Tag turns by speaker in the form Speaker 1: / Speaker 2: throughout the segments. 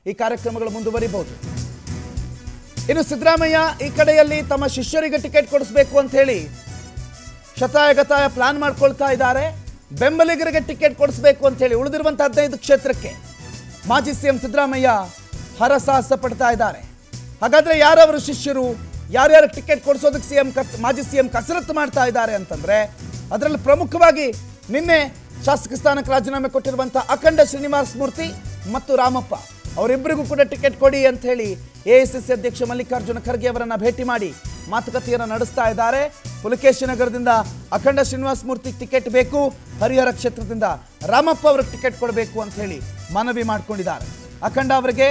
Speaker 1: ಈ ಕಾರ್ಯಕ್ರಮಗಳು ಮುಂದುವರಿಬಹುದು ಇನ್ನು ಸಿದ್ದರಾಮಯ್ಯ ಈ ಕಡೆಯಲ್ಲಿ ತಮ್ಮ ಶಿಷ್ಯರಿಗೆ ಟಿಕೆಟ್ ಕೊಡಿಸ್ಬೇಕು ಅಂತ ಹೇಳಿ ಶತಾಯ ಗತಾಯ ಪ್ಲಾನ್ ಮಾಡ್ಕೊಳ್ತಾ ಇದ್ದಾರೆ ಬೆಂಬಲಿಗರಿಗೆ ಟಿಕೆಟ್ ಕೊಡಿಸ್ಬೇಕು ಅಂತ ಹೇಳಿ ಉಳಿದಿರುವಂಥ ಹದಿನೈದು ಕ್ಷೇತ್ರಕ್ಕೆ ಮಾಜಿ ಸಿಎಂ ಸಿದ್ದರಾಮಯ್ಯ ಹರಸಾಹಸ ಪಡ್ತಾ ಇದ್ದಾರೆ ಹಾಗಾದ್ರೆ ಯಾರವರು ಶಿಷ್ಯರು ಯಾರ್ಯಾರು ಟಿಕೆಟ್ ಕೊಡಿಸೋದಕ್ಕೆ ಸಿಎಂ ಮಾಜಿ ಸಿಎಂ ಕಸರತ್ತು ಮಾಡ್ತಾ ಇದ್ದಾರೆ ಅಂತಂದ್ರೆ ಅದರಲ್ಲಿ ಪ್ರಮುಖವಾಗಿ ನಿನ್ನೆ ಶಾಸಕ ಸ್ಥಾನಕ್ಕೆ ರಾಜೀನಾಮೆ ಕೊಟ್ಟಿರುವಂಥ ಅಖಂಡ ಶ್ರೀನಿವಾಸ ಮೂರ್ತಿ ಮತ್ತು ರಾಮಪ್ಪ ಅವರಿಬ್ಬರಿಗೂ ಕೂಡ ಟಿಕೆಟ್ ಕೊಡಿ ಅಂತ ಹೇಳಿ ಎಐಸಿಸಿ ಅಧ್ಯಕ್ಷ ಮಲ್ಲಿಕಾರ್ಜುನ ಖರ್ಗೆ ಅವರನ್ನ ಭೇಟಿ ಮಾಡಿ ಮಾತುಕತೆಯನ್ನು ನಡೆಸ್ತಾ ಇದ್ದಾರೆ ಪುಲಕೇಶಿ ನಗರದಿಂದ ಅಖಂಡ ಶ್ರೀನಿವಾಸ ಮೂರ್ತಿ ಟಿಕೆಟ್ ಬೇಕು ಹರಿಹರ ಕ್ಷೇತ್ರದಿಂದ ರಾಮಪ್ಪ ಅವ್ರಿಗೆ ಟಿಕೆಟ್ ಕೊಡಬೇಕು ಅಂತ ಹೇಳಿ ಮನವಿ ಮಾಡ್ಕೊಂಡಿದ್ದಾರೆ ಅಖಂಡ ಅವರಿಗೆ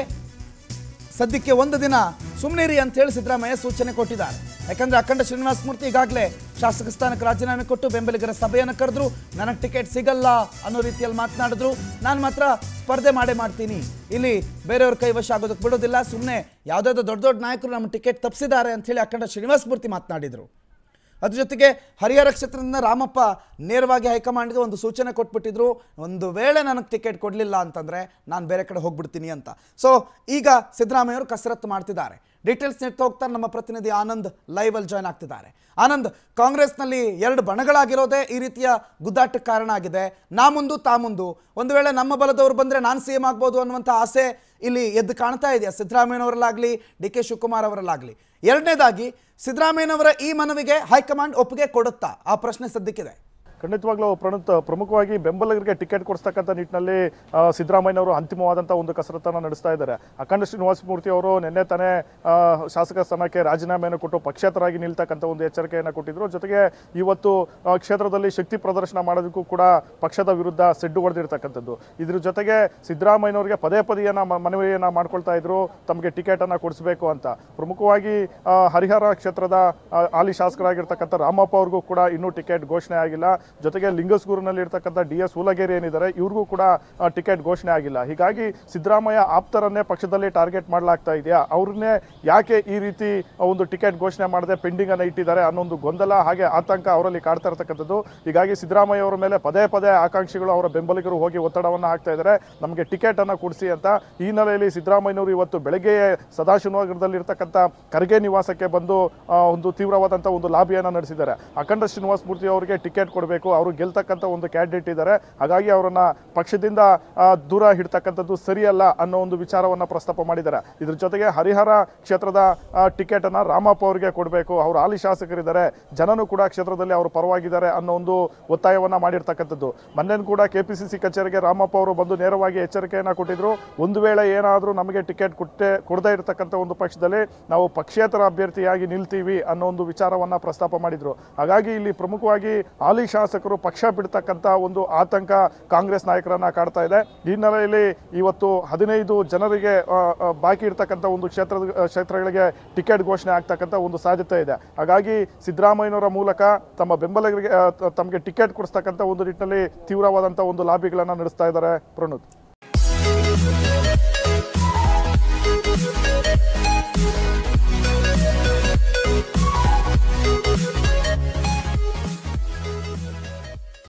Speaker 1: ಸದ್ಯಕ್ಕೆ ಒಂದು ದಿನ ಸುಮ್ಮನಿರಿ ಅಂತ ಹೇಳಿ ಸಿದ್ದರಾಮಯ್ಯ ಸೂಚನೆ ಕೊಟ್ಟಿದ್ದಾರೆ ಯಾಕಂದ್ರೆ ಅಖಂಡ ಶ್ರೀನಿವಾಸ ಮೂರ್ತಿ ಈಗಾಗಲೇ ಶಾಸಕ ಸ್ಥಾನಕ್ಕೆ ರಾಜೀನಾಮೆ ಕೊಟ್ಟು ಬೆಂಬಲಿಗರ ಸಭೆಯನ್ನು ಕರೆದ್ರು ನನಗೆ ಟಿಕೆಟ್ ಸಿಗಲ್ಲ ಅನ್ನೋ ರೀತಿಯಲ್ಲಿ ಮಾತನಾಡಿದ್ರು ನಾನು ಮಾತ್ರ ಸ್ಪರ್ಧೆ ಮಾಡೇ ಮಾಡ್ತೀನಿ ಇಲ್ಲಿ ಬೇರೆಯವ್ರ ಕೈವಶ ಆಗೋದಕ್ಕೆ ಬಿಡೋದಿಲ್ಲ ಸುಮ್ಮನೆ ಯಾವುದಾದ್ರು ದೊಡ್ಡ ದೊಡ್ಡ ನಾಯಕರು ನಮ್ಮ ಟಿಕೆಟ್ ತಪ್ಪಿಸಿದ್ದಾರೆ ಅಂತ ಹೇಳಿ ಅಖಂಡ ಶ್ರೀನಿವಾಸ ಮೂರ್ತಿ ಮಾತನಾಡಿದರು ಅದ್ರ ಜೊತೆಗೆ ಹರಿಹರ ಕ್ಷೇತ್ರದಿಂದ ರಾಮಪ್ಪ ನೇರವಾಗಿ ಹೈಕಮಾಂಡ್ಗೆ ಒಂದು ಸೂಚನೆ ಕೊಟ್ಬಿಟ್ಟಿದ್ರು ಒಂದು ವೇಳೆ ನನಗೆ ಟಿಕೆಟ್ ಕೊಡಲಿಲ್ಲ ಅಂತಂದರೆ ನಾನು ಬೇರೆ ಕಡೆ ಹೋಗ್ಬಿಡ್ತೀನಿ ಅಂತ ಸೊ ಈಗ ಸಿದ್ದರಾಮಯ್ಯವರು ಕಸರತ್ತು ಮಾಡ್ತಿದ್ದಾರೆ ಡೀಟೇಲ್ಸ್ ನೀಡ್ತಾ ಹೋಗ್ತಾರೆ ನಮ್ಮ ಪ್ರತಿನಿಧಿ ಆನಂದ್ ಲೈವಲ್ಲಿ ಜಾಯ್ನ್ ಆಗ್ತಿದ್ದಾರೆ ಆನಂದ್ ಕಾಂಗ್ರೆಸ್ನಲ್ಲಿ ಎರಡು ಬಣಗಳಾಗಿರೋದೇ ಈ ರೀತಿಯ ಗುದ್ದಾಟಕ್ಕೆ ಕಾರಣ ಆಗಿದೆ ನಾ ಮುಂದು ತಾ ಮುಂದು ಒಂದು ವೇಳೆ ನಮ್ಮ ಬಲದವರು ಬಂದರೆ ನಾನು ಸಿ ಎಂ ಆಗ್ಬೋದು ಅನ್ನುವಂಥ ಆಸೆ ಇಲ್ಲಿ ಎದ್ದು ಕಾಣ್ತಾ ಇದೆಯಾ ಸಿದ್ದರಾಮಯ್ಯನವರಲ್ಲಾಗಲಿ ಡಿ ಕೆ ಶಿವಕುಮಾರ್ ಅವರಲ್ಲಾಗಲಿ ಎರಡನೇದಾಗಿ ಸಿದ್ದರಾಮಯ್ಯನವರ ಈ ಮನವಿಗೆ ಹೈಕಮಾಂಡ್ ಒಪ್ಪಿಗೆ ಕೊಡುತ್ತಾ ಆ ಪ್ರಶ್ನೆ ಸದ್ಯಕ್ಕಿದೆ
Speaker 2: ಖಂಡಿತವಾಗ್ಲೂ ಪ್ರಣತ್ ಪ್ರಮುಖವಾಗಿ ಬೆಂಬಲಿಗರಿಗೆ ಟಿಕೆಟ್ ಕೊಡಿಸ್ತಕ್ಕಂಥ ನಿಟ್ಟಿನಲ್ಲಿ ಆ, ಸಿದ್ದರಾಮಯ್ಯನವರು ಅಂತಿಮವಾದಂಥ ಒಂದು ಕಸರತ್ತನ್ನು ನಡೆಸ್ತಾ ಇದ್ದಾರೆ ಅಖಂಡ ಶ್ರೀನಿವಾಸ ಮೂರ್ತಿ ಅವರು ನಿನ್ನೆ ತಾನೇ ಆ, ಶಾಸಕ ಸ್ಥಾನಕ್ಕೆ ರಾಜೀನಾಮೆಯನ್ನು ಕೊಟ್ಟು ಪಕ್ಷೇತರಾಗಿ ನಿಲ್ತಕ್ಕಂಥ ಒಂದು ಎಚ್ಚರಿಕೆಯನ್ನು ಕೊಟ್ಟಿದ್ರು ಜೊತೆಗೆ ಇವತ್ತು ಆ, ಕ್ಷೇತ್ರದಲ್ಲಿ ಶಕ್ತಿ ಪ್ರದರ್ಶನ ಮಾಡೋದಕ್ಕೂ ಕೂಡ ಪಕ್ಷದ ವಿರುದ್ಧ ಸೆಡ್ಡು ಹೊಡೆದಿರ್ತಕ್ಕಂಥದ್ದು ಇದ್ರ ಜೊತೆಗೆ ಸಿದ್ದರಾಮಯ್ಯನವರಿಗೆ ಪದೇ ಪದೇನ ಮನವಿಯನ್ನು ಮಾಡ್ಕೊಳ್ತಾ ಇದ್ರು ತಮಗೆ ಟಿಕೆಟನ್ನು ಕೊಡಿಸಬೇಕು ಅಂತ ಪ್ರಮುಖವಾಗಿ ಆ, ಹರಿಹರ ಕ್ಷೇತ್ರದ ಆ, ಹಾಲಿ ಶಾಸಕರಾಗಿರ್ತಕ್ಕಂಥ ರಾಮಪ್ಪ ಅವ್ರಿಗೂ ಕೂಡ ಇನ್ನೂ ಟಿಕೆಟ್ ಘೋಷಣೆ ಆಗಿಲ್ಲ ಜೊತೆಗೆ ಲಿಂಗಸ್ಗೂರಿನಲ್ಲಿ ಇರ್ತಕ್ಕಂಥ ಡಿ ಎಸ್ ಹೂಲಗೇರಿ ಏನಿದ್ದಾರೆ ಇವ್ರಿಗೂ ಕೂಡ ಆ, ಟಿಕೆಟ್ ಘೋಷಣೆ ಆಗಿಲ್ಲ ಹೀಗಾಗಿ ಸಿದ್ದರಾಮಯ್ಯ ಆಪ್ತರನ್ನೇ ಪಕ್ಷದಲ್ಲಿ ಟಾರ್ಗೆಟ್ ಮಾಡಲಾಗ್ತಾ ಇದೆಯಾ ಅವ್ರನ್ನೇ ಯಾಕೆ ಈ ರೀತಿ ಒಂದು ಟಿಕೆಟ್ ಘೋಷಣೆ ಮಾಡದೆ ಪೆಂಡಿಂಗ್ ಅನ್ನು ಇಟ್ಟಿದ್ದಾರೆ ಅನ್ನೋ ಒಂದು ಗೊಂದಲ ಹಾಗೆ ಆತಂಕ ಅವರಲ್ಲಿ ಕಾಡ್ತಾ ಇರತಕ್ಕಂಥದ್ದು ಹೀಗಾಗಿ ಸಿದ್ದರಾಮಯ್ಯ ಅವರ ಮೇಲೆ ಪದೇ ಪದೇ ಆಕಾಂಕ್ಷಿಗಳು ಅವರ ಬೆಂಬಲಿಗರು ಹೋಗಿ ಒತ್ತಡವನ್ನು ಹಾಕ್ತಾ ಇದ್ದಾರೆ ನಮಗೆ ಟಿಕೆಟ್ ಅನ್ನು ಕೊಡಿಸಿ ಅಂತ ಈ ಹಿನ್ನೆಲೆಯಲ್ಲಿ ಸಿದ್ದರಾಮಯ್ಯನವರು ಇವತ್ತು ಬೆಳಗ್ಗೆ ಸದಾಶಿವನಗರದಲ್ಲಿ ಇರ್ತಕ್ಕಂಥ ಖರ್ಗೆ ನಿವಾಸಕ್ಕೆ ಬಂದು ಆ, ಒಂದು ತೀವ್ರವಾದಂಥ ಒಂದು ಲಾಬಿಯನ್ನು ನಡೆಸಿದ್ದಾರೆ ಅಖಂಡ ಶ್ರೀನಿವಾಸ ಮೂರ್ತಿ ಅವರಿಗೆ ಟಿಕೆಟ್ ಕೊಡಬೇಕು ಅವರು ಗೆಲ್ತಕ್ಕಂಥ ಒಂದು ಕ್ಯಾಂಡಿಡೇಟ್ ಇದ್ದಾರೆ ಹಾಗಾಗಿ ಅವರನ್ನ ಪಕ್ಷದಿಂದ ಆ, ದೂರ ಇಡ್ತಕ್ಕಂಥದ್ದು ಸರಿಯಲ್ಲ ಅನ್ನೋ ಒಂದು ವಿಚಾರವನ್ನು ಪ್ರಸ್ತಾಪ ಮಾಡಿದ್ದಾರೆ ಇದ್ರ ಜೊತೆಗೆ ಹರಿಹರ ಕ್ಷೇತ್ರದ ಟಿಕೆಟ್ ಅನ್ನ ರಾಮಪ್ಪ ಅವರಿಗೆ ಕೊಡಬೇಕು ಅವರು ಹಾಲಿ ಶಾಸಕರಿದ್ದಾರೆ ಜನನು ಕೂಡ ಕ್ಷೇತ್ರದಲ್ಲಿ ಅವರು ಪರವಾಗಿದ್ದಾರೆ ಅನ್ನೋ ಒಂದು ಒತ್ತಾಯವನ್ನ ಮಾಡಿರ್ತಕ್ಕಂಥದ್ದು ಮೊನ್ನೆ ಕೂಡ ಕೆಪಿಸಿಸಿ ಕಚೇರಿಗೆ ರಾಮಪ್ಪ ಅವರು ಬಂದು ನೇರವಾಗಿ ಎಚ್ಚರಿಕೆಯನ್ನ ಕೊಟ್ಟಿದ್ರು ಒಂದು ವೇಳೆ ಏನಾದರೂ ನಮಗೆ ಟಿಕೆಟ್ ಕೊಟ್ಟೆ ಕೊಡದೇ ಇರತಕ್ಕಂಥ ಒಂದು ಪಕ್ಷದಲ್ಲಿ ನಾವು ಪಕ್ಷೇತರ ಅಭ್ಯರ್ಥಿಯಾಗಿ ನಿಲ್ತೀವಿ ಅನ್ನೋ ಒಂದು ವಿಚಾರವನ್ನ ಪ್ರಸ್ತಾಪ ಮಾಡಿದ್ರು ಹಾಗಾಗಿ ಇಲ್ಲಿ ಪ್ರಮುಖವಾಗಿ ಹಾಲಿ ಶಾಸಕರು ಪಕ್ಷ ಬಿಡ್ತಕ್ಕಂಥ ಒಂದು ಆತಂಕ ಕಾಂಗ್ರೆಸ್ ನಾಯಕರನ್ನ ಕಾಡ್ತಾ ಇದೆ ಈ ಹಿನ್ನೆಲೆಯಲ್ಲಿ ಇವತ್ತು ಹದಿನೈದು ಜನರಿಗೆ ಆ, ಆ, ಬಾಕಿ ಇರ್ತಕ್ಕಂಥ ಒಂದು ಕ್ಷೇತ್ರದ ಕ್ಷೇತ್ರಗಳಿಗೆ ಟಿಕೆಟ್ ಘೋಷಣೆ ಆಗ್ತಕ್ಕಂಥ ಒಂದು ಸಾಧ್ಯತೆ ಇದೆ ಹಾಗಾಗಿ ಸಿದ್ದರಾಮಯ್ಯನವರ ಮೂಲಕ ತಮ್ಮ ಬೆಂಬಲಿಗರಿಗೆ ಆ, ತ- ತಮಗೆ ಟಿಕೆಟ್ ಕೊಡಿಸ್ತಕ್ಕಂಥ ಒಂದು ನಿಟ್ಟಿನಲ್ಲಿ ತೀವ್ರವಾದಂಥ ಒಂದು ಲಾಬಿಗಳನ್ನು ನಡೆಸ್ತಾ ಇದ್ದಾರೆ ಪ್ರಣುತ್